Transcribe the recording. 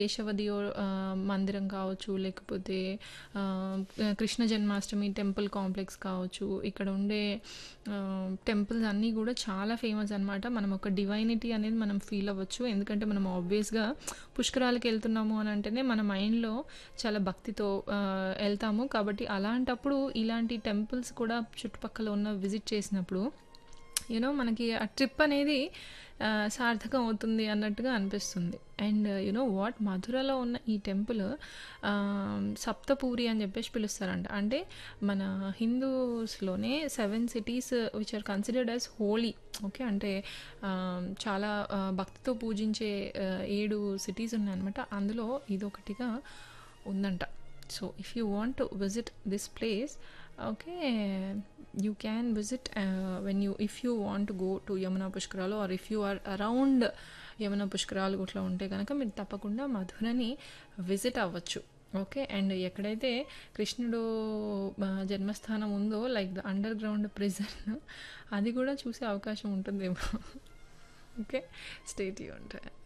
కేశవదియో ఆహ్, మందిరం కావచ్చు, లేకపోతే ఆహ్, కృష్ణ జన్మాష్టమి టెంపుల్ కాంప్లెక్స్ కావచ్చు, ఇక్కడ ఉండే ఆహ్, టెంపుల్స్ అన్నీ గూడా చాలా ఫేమస్ అనమాట. మనం ఒక డివైనిటీ అనేది మనం ఫీల్ అవ్వచ్చు. ఎందుకంటే మనం ఆబ్వియస్‌గా పుష్కరాలకెళ్తున్నాము అనంటేనే మన మైండ్‌లో చాలా భక్తితో ఆహ్, ఎళ్తాము. కాబట్టి అలాంటప్పుడు ఇలాంటి టెంపుల్స్ కూడా చుట్టుపక్కల ఉన్న విజిట్ చేసినప్పుడు యూ నో మనకి ఆ ట్రిప్ అనేది ఆహ్, సార్థకం అవుతుంది అన్నట్టుగా అనిపిస్తుంది. అండ్ యూ నో వాట్ మధురలో ఉన్న ఈ టెంపుల్ ఆహ్, సప్తపూరి అని జెప్పేసి పిలుస్తారంట. అంటే మన హిందూస్‌లోనే 7 cities which are considered as holy. Okay. అంటే ఆహ్, చాలా ఆహ్, భక్తితో పూజించే ఆహ్, 7 సిటీస్ ఉన్నాయన్నమాట. అందులో ఇదొకటిగా ఉందంట. So, if you want to visit this place okay. You can visit ah, when you if you want to go to Yamuna Pushkaralu or if you are around Yamuna Pushkaralu ఇట్లా ఉంటే గనక మీరు తప్పకుండా మధురని విజిట్ అవ్వచ్చు. ఓకే. అండ్ ఎక్కడైతే కృష్ణుడు ఆహ్, జన్మస్థానం ఉందో like the underground prison అది గూడా చూసే అవకాశం ఉంటుందేమో. ఓకే. Stay tuned.